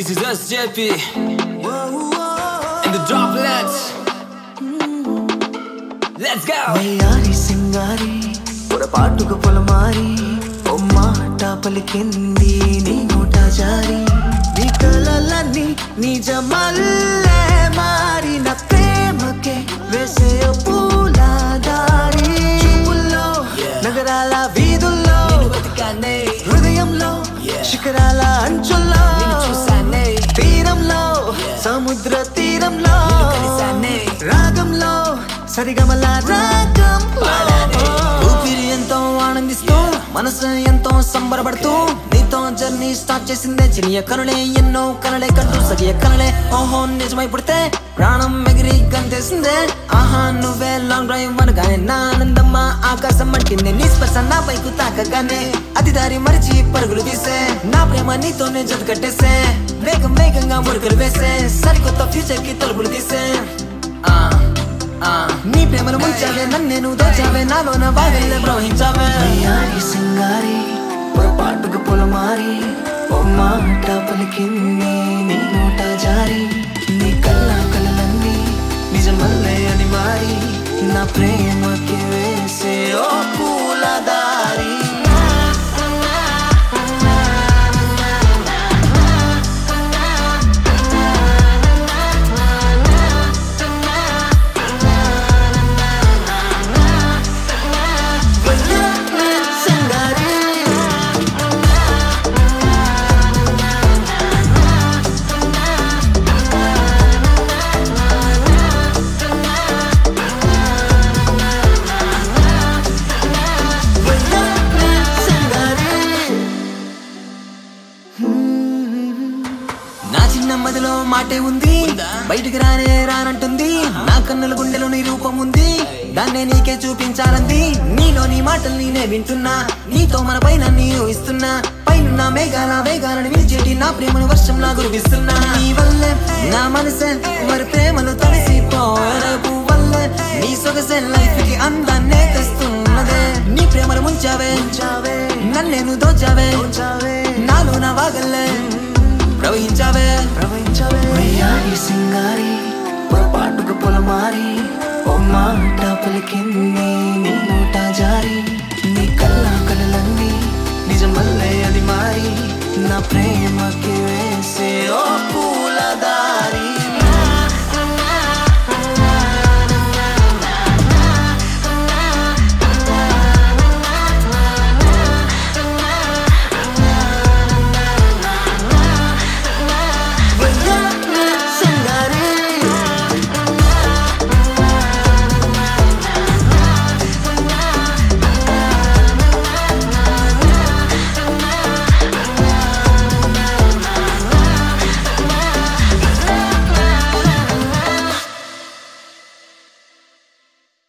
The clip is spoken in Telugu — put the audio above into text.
This is us, JP. And the droplets. Let's go. వయ్యారి సింగారి పొరపాటుకు పొలమారి ఓ మాట పలికింది నీ నోట జారి నీ కలలన్నీ నిజమల్లే మారిన ప్రేమకే వేసే ఓ పూల దారి చూపుల్లో నగరాల వీధుల్లో బతికానే, హృదయంలో శిఖరాల అంచుల్లో నిన్ను చూసానే, తీరంలో సముద్ర తీరంలో కలిసానే. రాగంలో సరిగమల రాగం పాడానే. ఊపిరి ఎంతో ఆనందిస్తూ మనసు ఎంతో సంబరపడుతూ నీతో జర్నీ స్టార్ట్ చేసిందే చినియ కనులే ఎన్నో కనులే కంటూ సగియ కనులే ఓహో నిజమై పుడితే ప్రాణం ఎగిరి గంతేసిందే ఆహా నువ్వే లాంగ్ డ్రైవ్ అనగానే నా ఆనందమ్మ ఆకాశం అంటింది నీ స్పర్శ నా పైకు తాకగానే అది దారి మరిచి పరుగులు తీసే నా ప్రేమ నీతోనే జత కట్టేసే వేగం వేగంగా మురుగులు వేసే సరికొత్త ఫ్యూచర్ కి తలుపులు తీసే ఆ ఆ, నీ ప్రేమను ముంచావే నన్ను నేను దోచావే నాలోన బాగలే ప్రవహించావే అయ్యారి సింగారి పొరపాటుకు పొలమారి ఓ మాట పలికింది నీ నోట జారి నీ కల్లా కలలన్నీ నిజమల్లే అని మారి నా ప్రేమకి వేసే ఓ పూల దారి వయ్యారి సింగారి వయ్యారి సింగారి నా చిన్న మదిలో మాటే ఉంది బయటికి రానే రానంటుంది నా కన్నుల గుండెలో నీ రూపం ఉంది దాన్నే నీకే చూపించాలంది నీలో నీ మాటలు నేనే వింటున్నా నీతో మన పైన నీ ఊహిస్తున్నా పైన మేఘాల వేగాలని విడిచేటి నా ప్రేమను వర్షంలా కురిపిస్తున్నా నీ వల్లే నా మనసే మరి ప్రేమను తడిసిపోరేపు వల్లే నీ సొగసే లైఫ్ కి అందాన్నే తెస్తున్నదే నీ ప్రేమను ముంచావే నన్నేను దోచావే నాలో నా వాగల్లే ప్రవహించావే ప్రవహించావే వయ్యారి సింగారి పొరపాటుకు పొలమారి ఓ మాట పలికింది